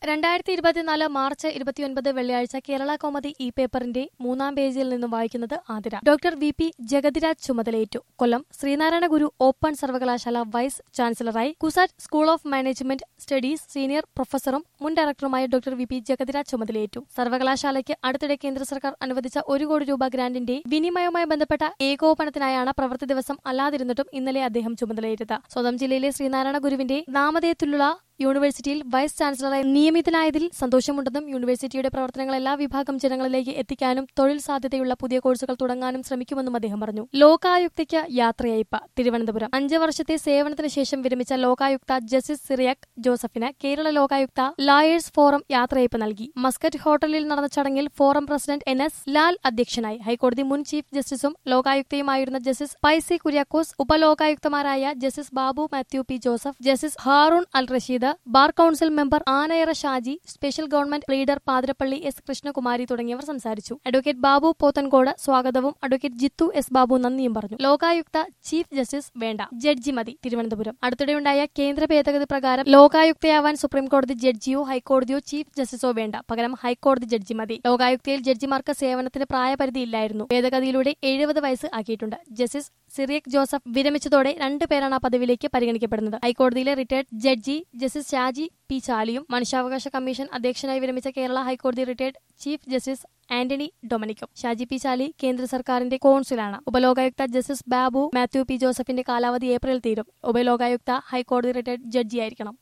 രണ്ടായിരത്തി ഇരുപത്തിനാല് മാർച്ച് ഇരുപത്തിയൊൻപത് വെള്ളിയാഴ്ച കേരള കോമതി ഇ പേപ്പറിന്റെ മൂന്നാം പേജിൽ നിന്നും വായിക്കുന്നത് Athira doctor V P Jagathiraj ചുമതലയേറ്റു കൊല്ലം ശ്രീനാരായണ ഗുരു ഓപ്പൺ സർവകലാശാല വൈസ് ചാൻസലറായി CUSAT school of management studies senior പ്രൊഫസറും മുൻ ഡയറക്ടറുമായ ഡോക്ടർ വി പി ജഗതിരാജ് ചുമതലയേറ്റു സർവകലാശാലയ്ക്ക് അടുത്തിടെ കേന്ദ്ര സർക്കാർ അനുവദിച്ച ഒരു കോടി രൂപ ഗ്രാന്റിന്റെ വിനിമയവുമായി ബന്ധപ്പെട്ട ഏകോപനത്തിനായാണ് പ്രവൃത്തി ദിവസം അല്ലാതിരുന്നിട്ടും ഇന്നലെ അദ്ദേഹം ചുമതലയേറ്റത് സ്വന്തം ജില്ലയിലെ ശ്രീനാരായണ ഗുരുവിന്റെ നാമധേയത്തിലുള്ള യൂണിവേഴ്സിറ്റിയിൽ വൈസ് ചാൻസലറായി നിയമിതനായതിൽ സന്തോഷമുണ്ടെന്നും യൂണിവേഴ്സിറ്റിയുടെ പ്രവർത്തനങ്ങൾ എല്ലാ വിഭാഗം ജനങ്ങളിലേക്ക് എത്തിക്കാനും തൊഴിൽ സാധ്യതയുള്ള പുതിയ കോഴ്സുകൾ തുടങ്ങാനും ശ്രമിക്കുമെന്നും അദ്ദേഹം പറഞ്ഞു ലോകായുക്തയ്ക്ക് യാത്രയയപ്പ് തിരുവനന്തപുരം അഞ്ച് വർഷത്തെ സേവനത്തിന് ശേഷം വിരമിച്ച ലോകായുക്ത ജസ്റ്റിസ് സിറിയക് ജോസഫിന് കേരള ലോകായുക്ത ലായേഴ്സ് ഫോറം യാത്രയയപ്പ് നൽകി മസ്കറ്റ് ഹോട്ടലിൽ നടന്ന ചടങ്ങിൽ forum president N S Lal അധ്യക്ഷനായി ഹൈക്കോടതി മുൻ ചീഫ് ജസ്റ്റിസും ലോകായുക്തയുമായിരുന്ന ജസ്റ്റിസ് പൈസി കുര്യാക്കോസ് ഉപലോകായുക്തമാരായ justice Babu Mathew P Joseph justice Haroon Al Rasheed bar council member Anayara Shaji special government leader Pathirappally S Krishnakumari തുടങ്ങിയവർ സംസാരിച്ചു അഡ്വക്കേറ്റ് ബാബു പോത്തൻകോട് സ്വാഗതവും അഡ്വക്കേറ്റ് ജിത്തു എസ് ബാബു നന്ദിയും പറഞ്ഞു ലോകായുക്ത ചീഫ് ജസ്റ്റിസ് വേണ്ട ജഡ്ജി മതി തിരുവനന്തപുരം അടുത്തിടെയുണ്ടായ കേന്ദ്ര ഭേദഗതി പ്രകാരം ലോകായുക്തയാവാൻ സുപ്രീംകോടതി ജഡ്ജിയോ ഹൈക്കോടതിയോ ചീഫ് ജസ്റ്റിസോ വേണ്ട പകരം ഹൈക്കോടതി ജഡ്ജി മതി ലോകായുക്തയിൽ ജഡ്ജിമാർക്ക് സേവനത്തിന് പ്രായപരിധി ഇല്ലായിരുന്നു ഭേദഗതിയിലൂടെ എഴുപത് വയസ്സ് ആക്കിയിട്ടുണ്ട് ജസ്റ്റിസ് സിറിയക് ജോസഫ് വിരമിച്ചതോടെ രണ്ടു പേരാണ് ആ പദവിയിലേക്ക് പരിഗണിക്കപ്പെടുന്നത് ഹൈക്കോടതിയിലെ റിട്ടയർഡ് ജഡ്ജി ജസ്റ്റിസ് ഷാജി പി ചാലിയും മനുഷ്യാവകാശ കമ്മീഷൻ അധ്യക്ഷനായി വിരമിച്ച കേരള ഹൈക്കോടതി റിട്ടയർഡ് ചീഫ് ജസ്റ്റിസ് ആന്റണി ഡൊമനിക്കും ഷാജി പി ചാലി കേന്ദ്ര സർക്കാരിന്റെ കോൺസുലാണ് ഉപലോകായുക്ത ജസ്റ്റിസ് ബാബു മാത്യു പി ജോസഫിന്റെ കാലാവധി ഏപ്രിൽ തീരും ഉപലോകായുക്ത ഹൈക്കോടതി റിട്ടയർഡ് ജഡ്ജിയായിരിക്കണം